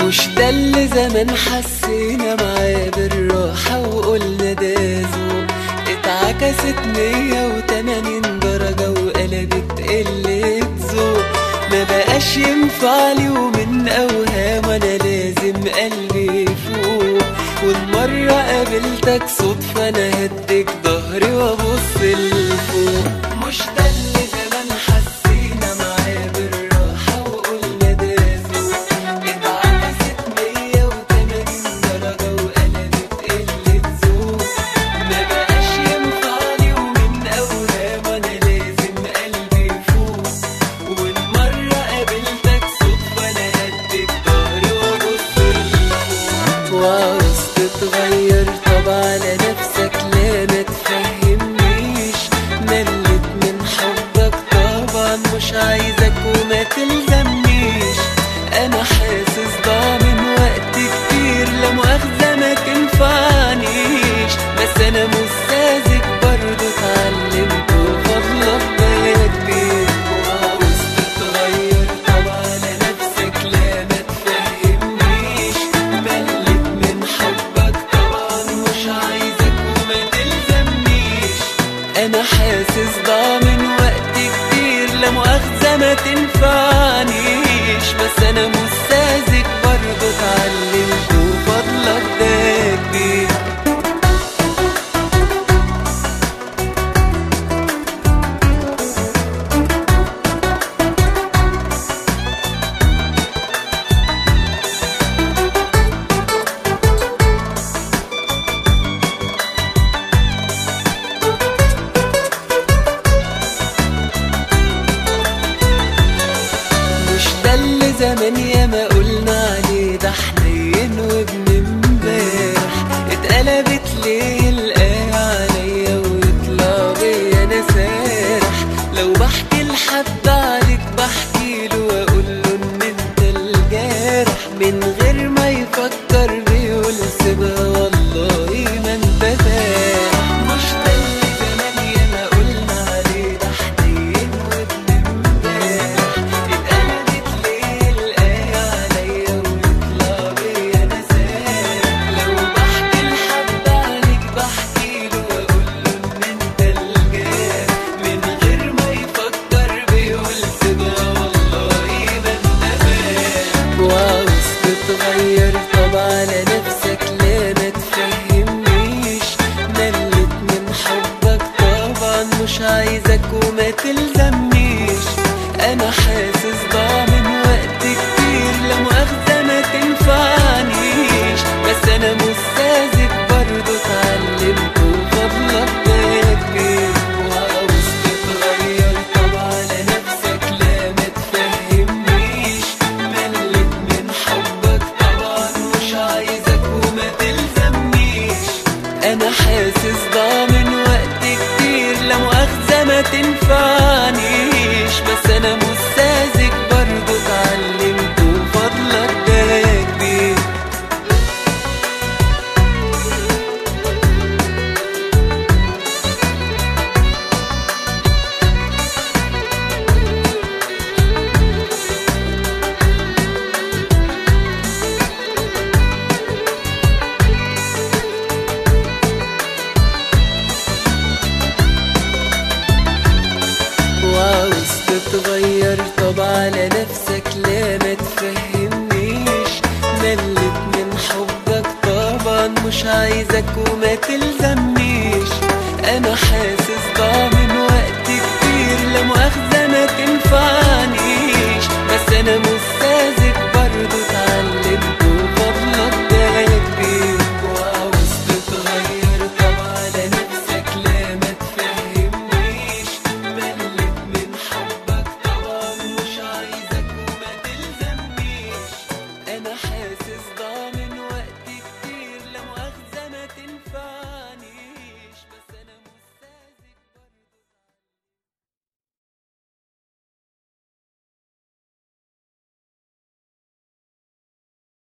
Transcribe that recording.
مش ده اللي زمان حسينا معاه بالراحة وقلنا ده ذوق اتعكست مية وتمانين درجة وقلبت قلة ذوق ما بقاش ينفع لي ومن أوهام أنا لازم قلبي يفوق والمرة قابلتك صدفة أنا هديك ظهري وأبص لفوق مش ده اللي زمان حسينا معاه بالراحة وقلنا ده ذوق اتعكست مية وتمانين درجة وقلبت قلة ذوق ما بقاش ينفع لي ومن أوهام أنا لازم قلبي يفوق والمرة قابلتك صدفة أنا هديك ظهري وأبص لفوق وعاوز تتغير طب على نفسك لا ما تفهمنيش ملت من حبك طبعا مش عايزك وما تلزمنيش انا حاسس ضاع من وقت كتير لا مؤاخذة ما تنفعنيش بس انا مستاذك برضه اتعلمت وفضلك بقى كبير وعاوز تتغير طب على نفسك لا ما تفهمنيش ملت من حبك طبعا مش عايزك وما تلزمنيش انا حاسس ضاع من وقت كتير لا مؤاخذة ما تنفعنيش بس انا مستاذك برضه اتعلمت وفضلك ده كبير مش ده اللي زمان ياما قلنا عليه ده حنين وابن امبارح اتقلبت ليه الآية عليا ويطلع بيا انا سارح لو بحكي لحد عليك بحكي له واقول له ان انت الجارح من غير ما يفكر بيقول سيبها والله ما انت فارح مش ده اللي زمان ياما قلنا عليه ده حنين وابن امبارح اتقلبت ليه الآية عليا ويطلع بيا انا سارح لو بحكي لحد عليك بحكي له واقول له ان انت الجارح من غير ما يفكر بيقول سيبها والله ما انت فارح وعاوز تتغير طب على نفسك لا ما تفهمنيش ملت من حبك طبعا مش عايزك وما تلزمنيش انا حاسس ضاع من وقت كتير لا مؤاخذة ما تنفعنيش بس انا مستاذك برضه اتعلمت وفضلك ده كبير وعاوز تتغير طب على نفسك لا ما تفهمنيش ملت من حبك طبعا مش عايزك وما تلزمنيش انا حاسس ضاع من وقت كتير لا مؤاخذة ما تنفعنيش بس انا مستاذك برضه اتعلمت وفضلك ده كبير وعاوز تتغير طب على نفسك لا ما تفهمنيش ملت من حبك طبعا مش عايزك وما تلزمنيش